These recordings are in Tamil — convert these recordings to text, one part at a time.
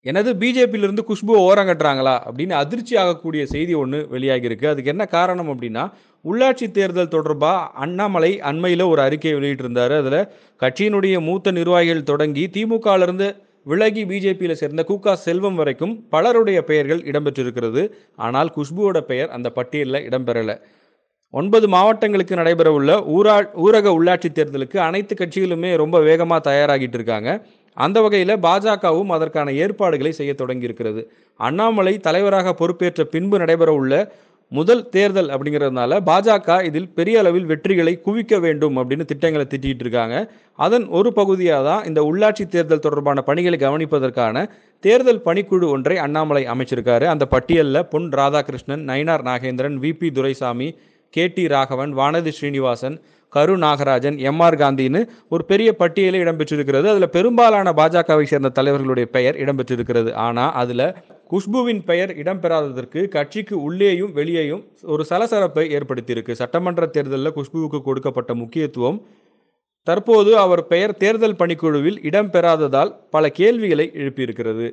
எனது பிஜேபியிலிருந்து குஷ்பு ஓரங்கட்டுறாங்களா அப்படின்னு அதிர்ச்சி ஆகக்கூடிய செய்தி ஒன்று வெளியாகியிருக்கு அதுக்கு என்ன காரணம் அப்படின்னா உள்ளாட்சி தேர்தல் தொடர்பாக அண்ணாமலை அண்மையில் ஒரு அறிக்கையை வெளியிட்டிருந்தார் அதில் கட்சியினுடைய மூத்த நிர்வாகிகள் தொடங்கி திமுகவிலிருந்து விலகி பிஜேபியில் சேர்ந்த கூகா செல்வம் வரைக்கும் பலருடைய பெயர்கள் இடம்பெற்றிருக்கிறது ஆனால் குஷ்புவோட பெயர் அந்த பட்டியலில் இடம்பெறலை ஒன்பது மாவட்டங்களுக்கு நடைபெறவுள்ள ஊரா ஊரக உள்ளாட்சி தேர்தலுக்கு அனைத்து கட்சிகளுமே ரொம்ப வேகமாக தயாராகிட்டு இருக்காங்க அந்த வகையில் பாஜகவும் அதற்கான ஏற்பாடுகளை செய்ய தொடங்கியிருக்கிறது அண்ணாமலை தலைவராக பொறுப்பேற்ற பின்பு நடைபெறவுள்ள முதல் தேர்தல் அப்படிங்கிறதுனால பாஜக இதில் பெரிய அளவில் வெற்றிகளை குவிக்க வேண்டும் அப்படின்னு திட்டங்களை திட்டிகிட்டு இருக்காங்க அதன் ஒரு பகுதியாக தான் இந்த உள்ளாட்சி தேர்தல் தொடர்பான பணிகளை கவனிப்பதற்கான தேர்தல் பணிக்குழு ஒன்றை அண்ணாமலை அமைச்சிருக்காரு அந்த பட்டியலில் Pon Radhakrishnan Nainar Nagendran VP Duraisamy K T Raghavan Vanathi Srinivasan Karu Nagarajan MR காந்தின்னு ஒரு பெரிய பட்டியலே இடம்பெற்றிருக்கிறது அதில் பெரும்பாலான பாஜகவை சேர்ந்த தலைவர்களுடைய பெயர் இடம்பெற்றிருக்கிறது ஆனால் அதில் குஷ்புவின் பெயர் இடம்பெறாததற்கு கட்சிக்கு உள்ளேயும் வெளியேயும் ஒரு சலசலப்பை ஏற்படுத்தியிருக்கு சட்டமன்ற தேர்தலில் குஷ்புவுக்கு கொடுக்கப்பட்ட முக்கியத்துவம் தற்போது அவர் பெயர் தேர்தல் பணிக்குழுவில் இடம்பெறாததால் பல கேள்விகளை எழுப்பியிருக்கிறது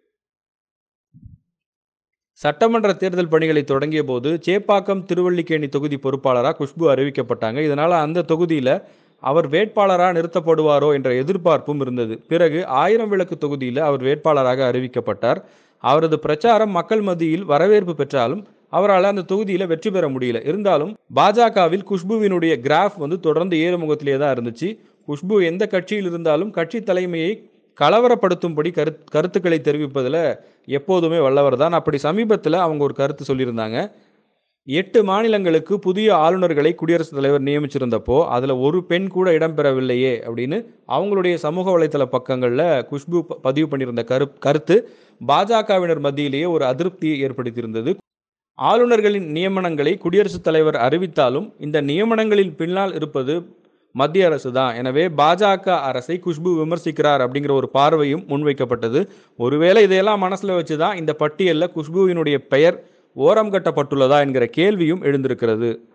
சட்டமன்ற தேர்தல் பணிகளை தொடங்கிய போது சேப்பாக்கம் திருவல்லிக்கேணி தொகுதி பொறுப்பாளராக குஷ்பு அறிவிக்கப்பட்டாங்க இதனால் அந்த தொகுதியில் அவர் வேட்பாளராக நிறுத்தப்படுவாரோ என்ற எதிர்பார்ப்பும் இருந்தது பிறகு ஆயிரம் விளக்கு தொகுதியில் அவர் வேட்பாளராக அறிவிக்கப்பட்டார் அவரது பிரச்சாரம் மக்கள் மத்தியில் வரவேற்பு பெற்றாலும் அவரால் அந்த தொகுதியில் வெற்றி பெற முடியல இருந்தாலும் பாஜகவில் குஷ்புவினுடைய கிராஃப் வந்து தொடர்ந்து ஏறுமுகத்திலே தான் இருந்துச்சு குஷ்பு எந்த கட்சியில் இருந்தாலும் கட்சி தலைமையை கலவரப்படுத்தும்படி கரு கருத்துக்களை தெரிவிப்பதில் எப்போதுமே வல்லவர் தான் அப்படி சமீபத்தில் அவங்க ஒரு கருத்து சொல்லியிருந்தாங்க எட்டு மாநிலங்களுக்கு புதிய ஆளுநர்களை குடியரசுத் தலைவர் நியமிச்சிருந்தப்போ அதில் ஒரு பெண் கூட இடம்பெறவில்லையே அப்படின்னு அவங்களுடைய சமூக வலைத்தள பக்கங்களில் குஷ்பு ப- பதிவு பண்ணியிருந்த கரு கருத்து பாஜகவினர் மத்தியிலேயே ஒரு அதிருப்தியை ஏற்படுத்தியிருந்தது ஆளுநர்களின் நியமனங்களை குடியரசுத் தலைவர் அறிவித்தாலும் இந்த நியமனங்களின் பின்னால் இருப்பது மத்திய அரசு தான் எனவே பாஜக அரசை குஷ்பு விமர்சிக்கிறார் அப்படிங்கிற ஒரு பார்வையும் முன்வைக்கப்பட்டது ஒருவேளை இதையெல்லாம் மனசில் வச்சு தான் இந்த பட்டியலில் குஷ்புவினுடைய பெயர் ஓரம் கட்டப்பட்டுள்ளதா என்கிற கேள்வியும் எழுந்திருக்கிறது